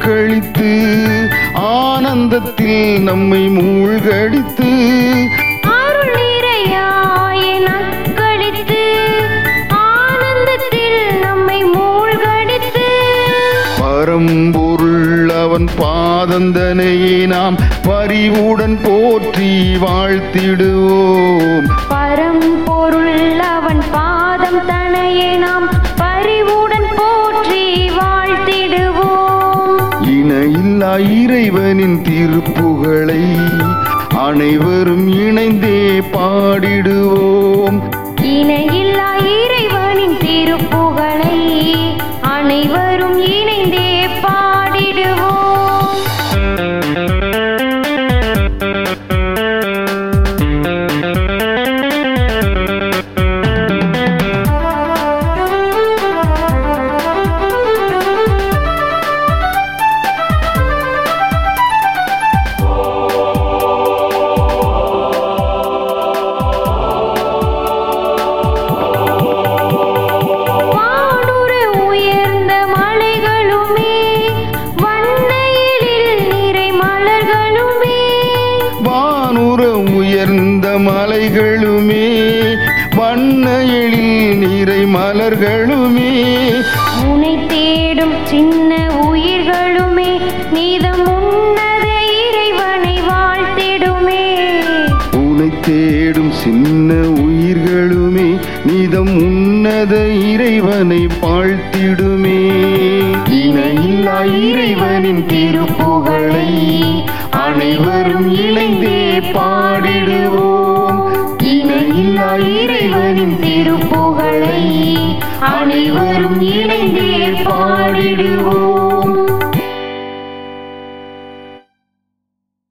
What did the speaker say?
கழித்து ஆனந்தத்தில் நம்மை மூழ்கடித்து அருள் நிறையாய நக்களித்து ஆனந்தத்தில் நம்மை மூழ்கடித்து பரம்பொருள் அவன் பாதந்தனையே நாம் பரிவுடன் போற்றி வாழ்த்திடுவோம் பரம்பொருள் அவன் பாதம் தனையே நாம் பரிவுடன் போற்றி வாழ்த்திடுவோம் இணையில்லா இறைவனின் திருப்புகழை அனைவரும் இணைந்தே பாடிடுவோம் இணையில்லா இறைவனின் திருப்புகழை அனைவரும் இணைந்தே பாடிடுவோம் வானுர உயர்ந்த மலைகளுமே வண்ணையிலில் நிறை மலர்களுமே வானுர உயர்ந்த மலைகளுமே வண்ண எழில் நிறை மலர்களுமே உனை தேடும் சின்ன உயிர்களுமே நீதம் உன்னத இறைவனை வாழ்த்திடுமே உனை தேடும் சின்ன உயிர்களுமே நீதம் உன்னத இறைவனை வாழ்த்திடுமே இணையில்லா இறைவனின் திருப்புகழை அனைவரும் இணைந்தே பாடிடுவோம் இணையில்லா இறைவனின் திருப்புகழை அனைவரும் இணைந்தே பாடிடுவோம்